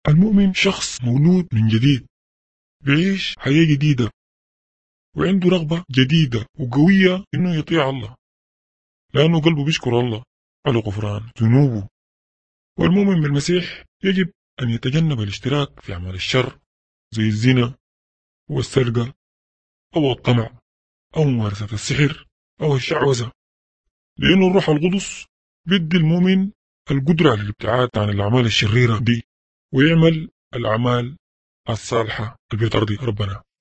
المؤمن شخص مولود من جديد بيعيش حياة جديدة وعنده رغبة جديدة وقوية إنه يطيع الله لأنه قلبه بيشكر الله على غفران ذنوبه والمؤمن بالمسيح يجب أن يتجنب الاشتراك في أعمال الشر زي الزنا والسرقة أو الطمع أو ممارسة السحر أو الشعوذة لأن الروح القدس بيدي المؤمن القدرة على الابتعاد عن الأعمال الشريرة دي ويعمل الأعمال الصالحة اللي بترضي ربنا